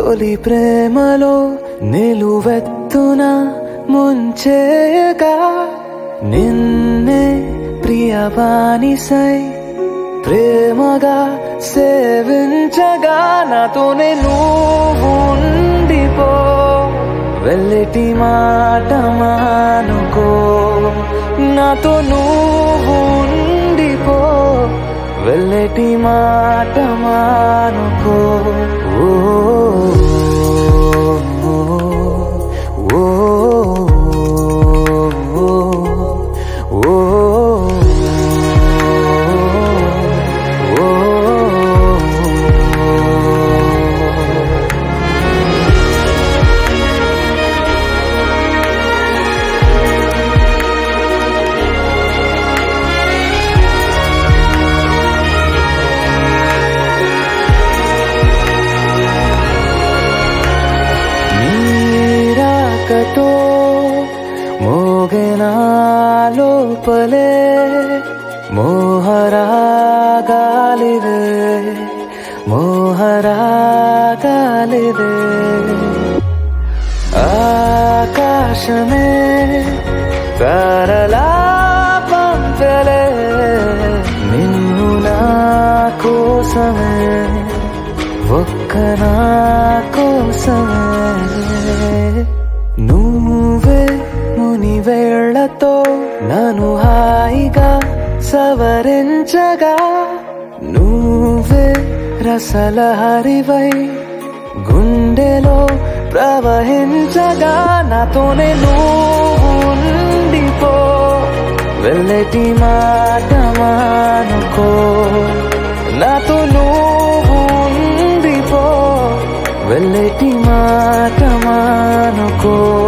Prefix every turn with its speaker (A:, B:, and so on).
A: తొలి ప్రేమలో నిలువెత్తున ముంచేయగా నిన్నే ప్రియబానిసై ప్రేమగా సేవించగా నాతోనే నువ్వు ఉండిపో వెళ్ళటి మాట మానుకో నాతో నువ్వు ఉండిపో వెళ్ళటి మాట మానుకో ఓ ఓ, ఓ, ఓ, ఓ. నీరాకతో మోగనా లోపలే మోహరాగాలివే మోహరాగాలివే ఆకాశమే తరలా పంపలే నిన్ను నా కోసమే ఒక్క నా కోసమే నువ్వే ముని వేళ్లతో నన్ను హాయిగా సవరించగా నువ్వే రసలహరివై గుండెలో ప్రవహించగా నాతోనే నువ్వు ఉండిపో వెళ్ళటి మాట మానుకో నాతో నువ్వు ఉండిపో వెళ్ళటి మాట మానుకో